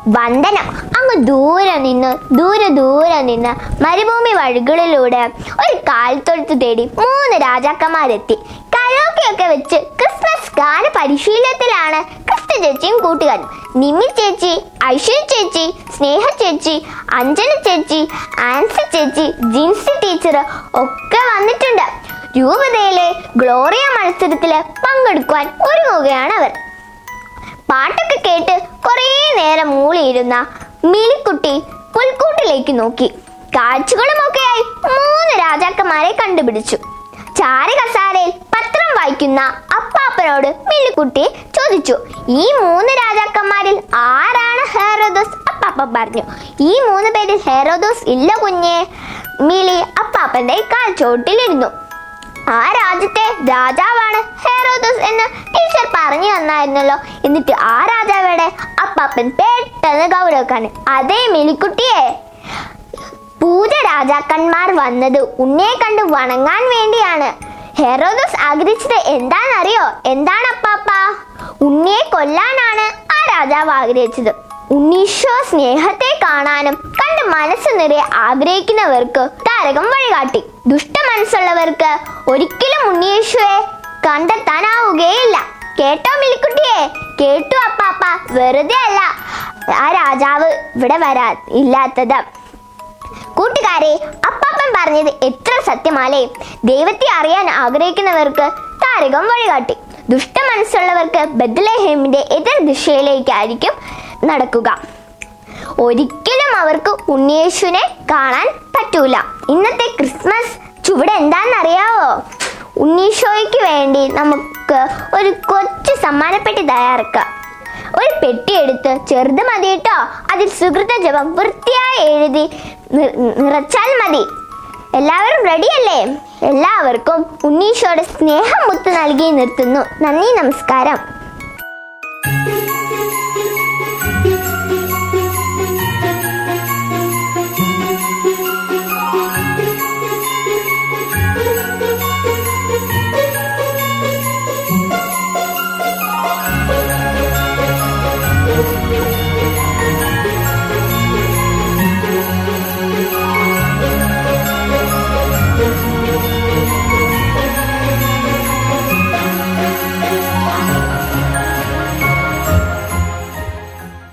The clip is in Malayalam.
വന്ദനം അങ്ങ് ദൂരെ നിന്ന് ദൂരെ ദൂരെ നിന്ന് മരുഭൂമി വഴികളിലൂടെ ഒരു കാൽത്തൊഴുത്ത് തേടി മൂന്ന് രാജാക്കന്മാരെത്തി കരോക്കെയൊക്കെ വെച്ച് ക്രിസ്മസ് ഗാന പരിശീലനത്തിലാണ് ക്രിസ്തു ചേച്ചിയും കൂട്ടുകാരും നിമി ചേച്ചി ഐശ്വര്യ ചേച്ചി സ്നേഹ ചേച്ചി അഞ്ജന ചേച്ചി ആൻസി ചേച്ചി ജിൻസി ടീച്ചർ ഒക്കെ വന്നിട്ടുണ്ട് രൂപതയിലെ ഗ്ലോറിയ മത്സരത്തില് പങ്കെടുക്കുവാൻ ഒരുങ്ങുകയാണ് അവർ പാട്ടൊക്കെ കേട്ട് കുറേ നേരം മൂളിയിരുന്ന മിലിക്കുട്ടി പുൽക്കൂട്ടിലേക്ക് നോക്കി കാഴ്ചകളുമൊക്കെയായി മൂന്ന് രാജാക്കന്മാരെ കണ്ടുപിടിച്ചു ചാരകസാരയിൽ പത്രം വായിക്കുന്ന അപ്പാപ്പനോട് മില്ലിക്കുട്ടി ചോദിച്ചു ഈ മൂന്ന് രാജാക്കന്മാരിൽ ആരാണ് ഹെറോദോസ് അപ്പാപ്പ പറഞ്ഞു ഈ മൂന്ന് പേരിൽ ഹെറോദോസ് ഇല്ല കുഞ്ഞെ മിലി അപ്പാപ്പന്റെ കാൽ ചോട്ടിലിരുന്നു ആ രാജ്യത്തെ രാജാവാണ് ഹെറോദോസ് എന്ന് ടീച്ചർ പറഞ്ഞു തന്നായിരുന്നല്ലോ എന്നിട്ട് ആ രാജാവിടെ അപ്പാപ്പൻ പെട്ടെന്ന് ഗൗരവക്കാണ് അതേ മിലിക്കുട്ടിയെ പൂജ രാജാക്കന്മാർ വന്നത് ഉണ്ണിയെ കണ്ട് വണങ്ങാൻ വേണ്ടിയാണ് ഹെറോദോസ് ആഗ്രഹിച്ചത് എന്താണെന്നറിയോ എന്താണ് അപ്പാപ്പ ഉണ്ണിയെ കൊല്ലാനാണ് ആ രാജാവ് ആഗ്രഹിച്ചത് ഉണ്ണീശോ സ്നേഹത്തെ കാണാനും കണ്ട് മനസ്സ് നിറയെ ആഗ്രഹിക്കുന്നവർക്ക് താരകം വഴികാട്ടി ദുഷ്ട മനസ്സുള്ളവർക്ക് ഒരിക്കലും ഉണ്ണിയേശുവെ കണ്ടെത്താനാവുകയില്ല കേട്ടോ മിലിക്കുട്ടിയെ കേട്ടു അപ്പാപ്പ വെറുതെ അല്ല ആ രാജാവ് ഇവിടെ വരാ ഇല്ലാത്തത് കൂട്ടുകാരെ അപ്പാപ്പൻ പറഞ്ഞത് എത്ര സത്യമാലേ ദൈവത്തെ അറിയാൻ ആഗ്രഹിക്കുന്നവർക്ക് താരകം വഴികാട്ടി ദുഷ്ട മനസ്സുള്ളവർക്ക് ബദ്ലഹേമിന്റെ എതിർ ദിശയിലേക്കായിരിക്കും നടക്കുക ഒരിക്കലും അവർക്ക് ഉണ്ണിയേശുവിനെ കാണാൻ പറ്റൂല ഇന്നത്തെ ക്രിസ്മസ് ചുവട് എന്താണെന്നറിയാവോ ഉണ്ണീശോയ്ക്ക് വേണ്ടി നമുക്ക് ഒരു കൊച്ചു സമ്മാനപ്പെട്ടി തയ്യാറാക്കാം ഒരു പെട്ടി എടുത്ത് ചെറുത് മതി കേട്ടോ അതിൽ സുഹൃത ജപം വൃത്തിയായി എഴുതി നി- നിറച്ചാൽ മതി എല്ലാവരും റെഡിയല്ലേ എല്ലാവർക്കും ഉണ്ണീശോയുടെ സ്നേഹം മുത്ത് നൽകി നിർത്തുന്നു നന്ദി നമസ്കാരം